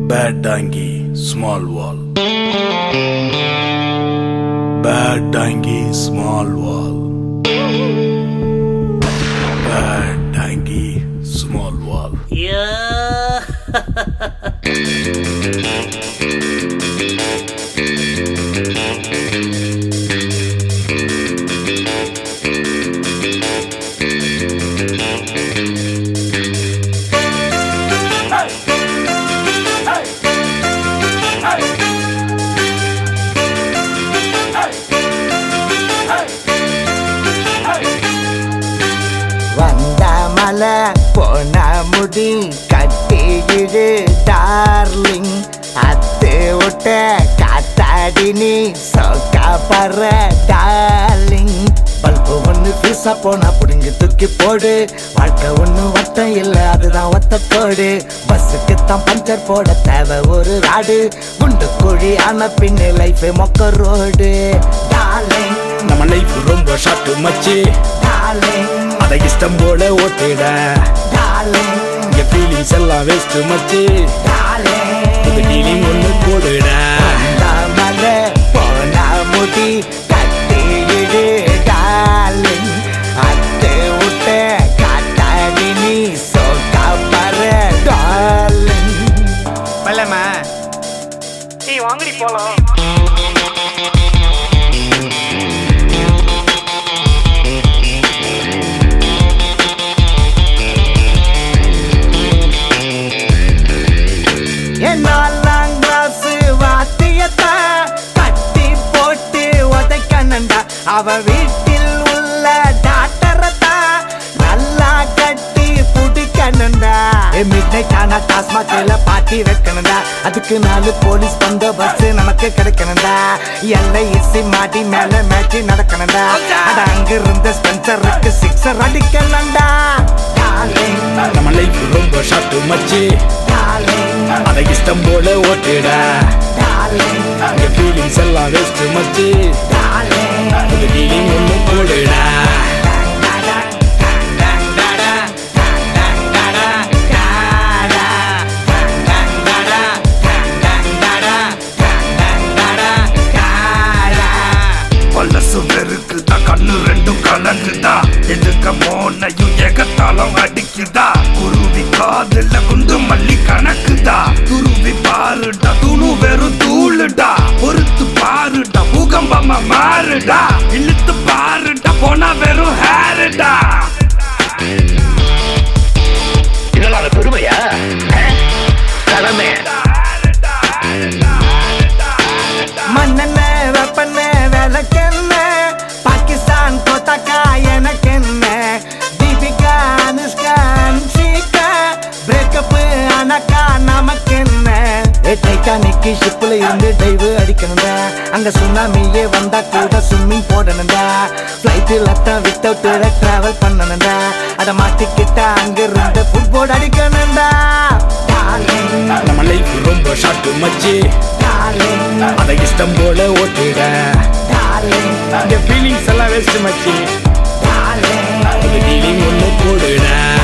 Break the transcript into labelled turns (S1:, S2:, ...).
S1: Bad Dangi, small wall. Bad Dangi, small wall. Bad Dangi, small wall.
S2: Yeah.
S3: வந்த மலை போன முடி கட்டியிடு darling அத்து விட்ட காத்தாடி நீ சொக்கா பற டார்லிங் பல்பு ஒண்ணு பீசா போனா புடுங்கி தூக்கி போடு வாழ்க்கை ஒண்ணு வட்டம் இல்ல அதுதான் ஒத்த கோடு பஸ்ஸுக்கு தான் பஞ்சர் போட தேவை ஒரு ராடு குண்டு குழி ஆன பின்னு லைஃப் மொக்க ரோடு டார்லிங்
S1: நம்ம லைஃப் ரொம்ப ஷார்ட் மச்சி
S3: டார்லிங்
S1: அதை இஷ்டம் போல ஓட்டிட
S3: டார்லிங்
S1: இங்க ஃபீலிங்ஸ் எல்லாம் வேஸ்ட் மச்சி இந்த டீலிங் ஒண்ணு போடுட
S3: மலை போன முடி கட்டியிடு டார்லிங் அத்து விட்ட காட்டாடி நீ சொக்கா பர டார்லிங்
S4: பல்லம்மா நீ வாங்கடி போலாம்
S3: என்னாலாம் கிளாஸ் வாத்தியத்தை கட்டி போட்டு உதைக்கணுண்டா அவ வீட்டில் உள்ள டாக்டரத்தா நல்லா கட்டி புடிக்கணுண்டா மிட் நைட் ஆனா டாஸ்மாக்ல பாட்டி வைக்கணுண்டா அதுக்கு நாலு போலீஸ் பந்தோபஸ்து நமக்கு கிடைக்கணுண்டா எல்லை இசி மாடி மேல மேட்ச் நடக்கணுண்டா அட அங்க இருந்த ஸ்பென்சருக்கு சிக்ஸர் அடிக்கணுண்டா டார்லிங்
S1: நம்ம லைஃப் ரொம்ப ஷார்ட் மச்சி
S3: டார்லிங்
S1: அதை இஷ்டம் போல ஓட்டிட
S3: டார்லிங்
S1: இங்க ஃபீலிங்ஸ் எல்லாம் வேஸ்ட் மச்சி
S3: டார்லிங்
S1: இந்த டீலிங் ஒண்ணு போடுட
S5: பல்லசு வெறுக்குதா கண்ணு ரெண்டும் கலங்குதா எதுக்க மோனையும் ஏகத்தாளம் அடிக்குதா குருவி காதுல குண்டு மல்லி கணக்குதா குருவி பாருடா துணு வெறும் தூளுடா பொறுத்து பாருடா பூகம்பமா மாறுடா இழுத்து பாருடா போனா வெறும் ஹேருடா
S6: இதெல்லாம் அது பெருமையா கடமை
S3: மண்ணெண்ண வெப்பண்ண விளக்கெண்ண பாகிஸ்தான் கோத்தாக்கா எனக்கு என்ன தீபிகா அனுஷ்கா அன்ஷிகா பிரேக்கப் அனக்கா நமக்கு என்ன டைட்டானிக் ஷிப்ல இருந்து டைவ் அடிக்கணும்டா அங்க சுனாமியே வந்தா கூட ஸ்விம்மிங் போடணும்டா ஃபிளைட்டில் தான் வித்தவுட் டிராவல் பண்ணணும்டா அத மாட்டிக்கிட்டா அங்க இருந்து ஃபுட்போர்ட் அடிக்கணும்டா டார்லிங்
S1: நம்ம லைஃப் ரொம்ப ஷார்ட் மச்சி
S3: டார்லிங்
S1: அதை இஷ்டம் போல ஓட்டிட
S3: டார்லிங்
S1: இங்க ஃபீலிங்ஸ் எல்லாம் வேஸ்ட் மச்சி
S3: டார்லிங்
S1: இந்த டீலிங் ஒண்ணு போடுட